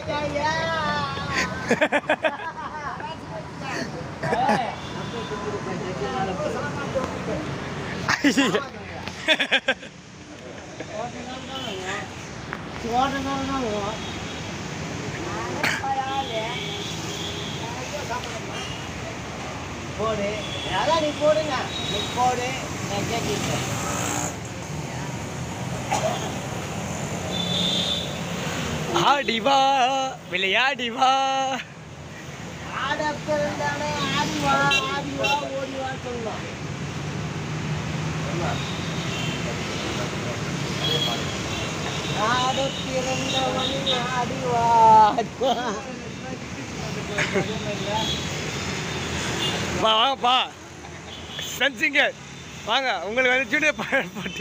ஐயா. போடு அதான் நீ போடுங்க நீ போடு நான் கேட்கிறேன் ஆடி வா விளையாடி வா ஆட பிறந்தானே ஆடி வா ஆடி வா ஓடி வா சொல்லலாம் ஆட பிறந்தவன் ஆடி வா ஆடி வா. வா வாங்கப்பா சென்சிங்க வாங்க உங்களுக்கு வந்து ஜூனியர் பா- பாட்டு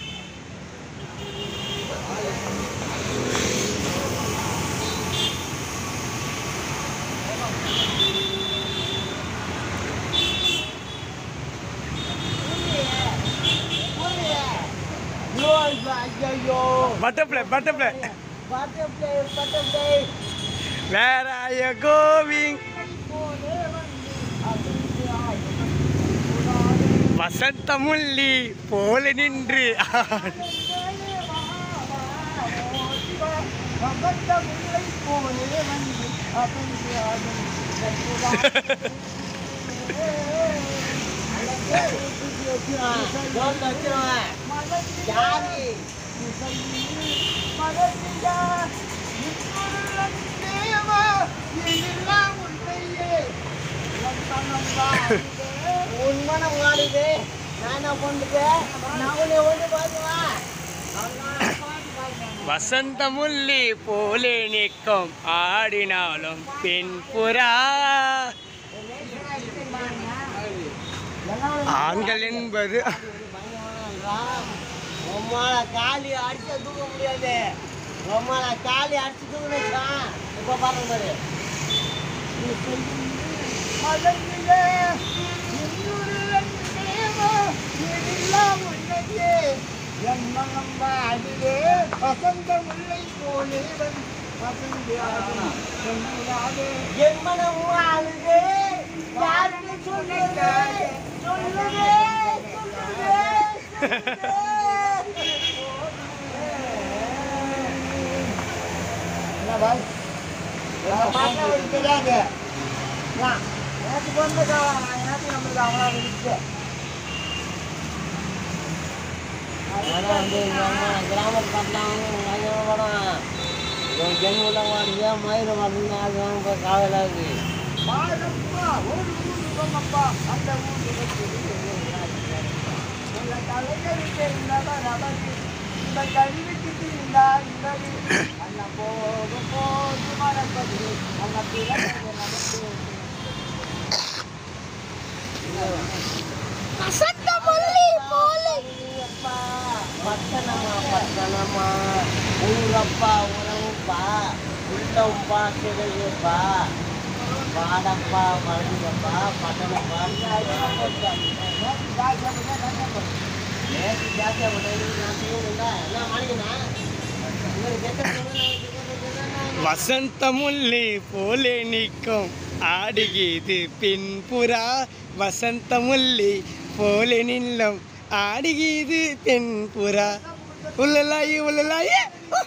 ஐயோ, ஐயோ, ஐயோ. Butterfly butterfly Butterfly, butterfly. வேற ஐய கோவிங் வசந்த முள்ளி போல நின்று ஆடு. உண்மனை வாடுது நான் என்ன பண்ணுறேன் நான் உன்னை ஒன்று பார்த்துவேன் வசந்த முள்ளி போலே நிற்கும் ஆடினாலும் பெண் புறா ஆண்கள் என்பது உம்மால காலி அடிச்சு தூக்க முடியாது உம்மால காலி அடிச்சு தூக்கினா இப்ப பாருங்க பாரு மதனிலே இன்னொரு தேவோ எல்லாம் உள்ளதே என்மனம் வாடிலே வசந்த முல்லை போலே வந்து என் மனம் வாழுதே யாருக்கு சொல்லுதே சொல்லுதே சொல்லுதே என்ன பாய் பாட்டு தெரியாது எனக்கு பொண்ணுக்கா எனக்கு நம்மளுக்கு அவங்களா இருக்கு வந்து கிராமத்து பாட்டுலாம் படம் ஜென்மல வாடியா மயிர வாடினா அது வாங்க காவலா இருக்கு அந்த பட்டணமா பட்டணமா ஊரப்பா உறவுப்பா உள்ளப்பா சிறையப்பா பாடப்பா வழங்கப்பா பட்டணப்பா நேற்று ஜாஸ்தியாக பண்ணி நான் செய்யணும்டா என்ன மாணிக்கண்ணா உங்களுக்கு எத்தனை சொல்லுங்க வசந்த முள்ளி போலே நிற்கும் ஆடுகிறது பெண் புறா வசந்த முள்ளி போலே நில்லும் ஆடுகிறது பெண் புறா உள்ளலாயி உள்ளலாயி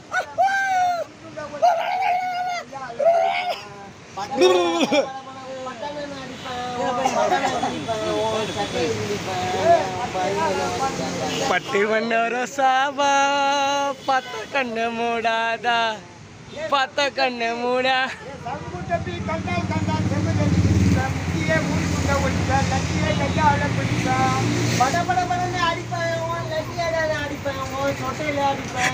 பட்டு மன்னர சாவா பத்த கண்ணு மூடாதா பத்த கண்ணு மூடா பட பட படன்னு அடிப்பேன் உன் லட்டியால அடிப்பேன் உன் சொட்டையில அடிப்பேன்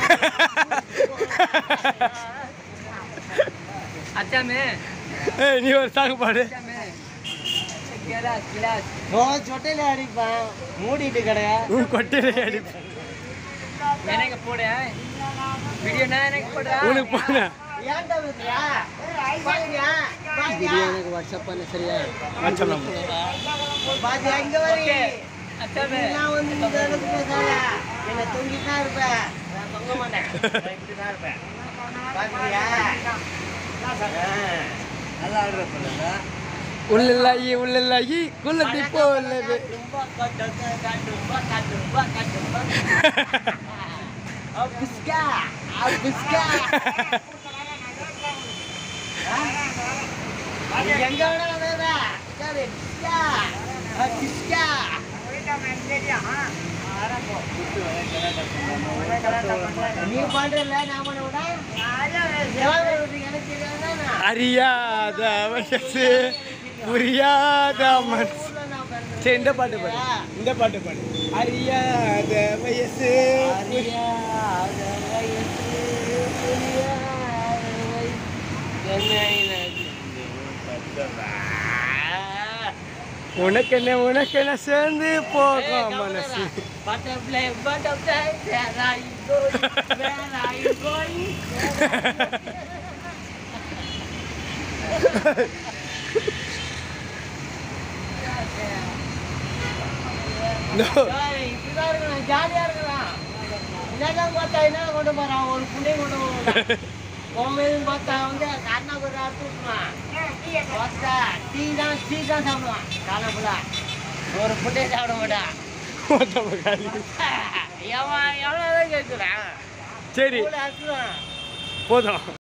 அச்சாமே ஏய், நீ ஒரு சாங் பாடு அச்சாமே கிளாஸ் கிளாஸ் உன் சொட்டையில அடிப்பேன் மூடிட்டு கிடையா உன் கொட்டையில அடிப்பேன் எனக்கு போடு வீடியோ நான் எனக்கு போடுறா உனக்கு போன ஏன்டா விடுறியா பாக்குறியா எனக்கு வாட்ஸ்அப் பண்ண சரியா வச்சலாம் பாத்தி அங்க வரி அச்சாமே நான் வந்து இந்த இடத்துக்கு பேசாத என்ன தொங்கிட்டு தான் இருப்பேன் நான் தொங்க மாட்டேன் நான் இப்படி தான் இருப்பேன் பாக்குறியா நல்லா ஆடுற போல உள்ளலாயி உள்ளலாயி குள்ளத்தி போலவே Abisca, abisca. எங்க வேணாலும் வேற. சரி, பிஸ்கா, பிஸ்கா. நீ பண்றல நான் பண்ணுவேனா எவ்வளவு விடுறீங்க? எனக்கு தெரியாதானே? அறியாத வயசு புரியாத மனசு ஊர்ல நான் பிறந்தது. சரி இந்த பாட்டு பாடு இந்த பாட்டு பாடு அறியாத வயசு அறியாத வயசு, புரியாத வயசு. என்னை நடித்து பத்தவா. உனக்கு என்ன உனக்கு என்ன சேர்ந்து போகும் மனசு Butterfly, butterfly, where are you going? Where are you going? No. ஏய், இப்படிதான் இருக்கணும், ஜாலியா இருக்கலாம். என்னதான் பார்த்தா என்ன கொண்டு போறான் ஒரு புண்ணியம் கொண்டு போறான் கோமையும் பார்த்தா வந்து கண்ணா ஒரு தூக்குவான் பார்த்தா டீ தான் டீ தான் சாப்பிடுவான் காலம்புல ஒரு புண்ணியம் சாப்பிட மாட்டான் மொத்தமா காலி. எவன் எவ்வளோதான் கேட்குறான் சரி அசுவான் போதும்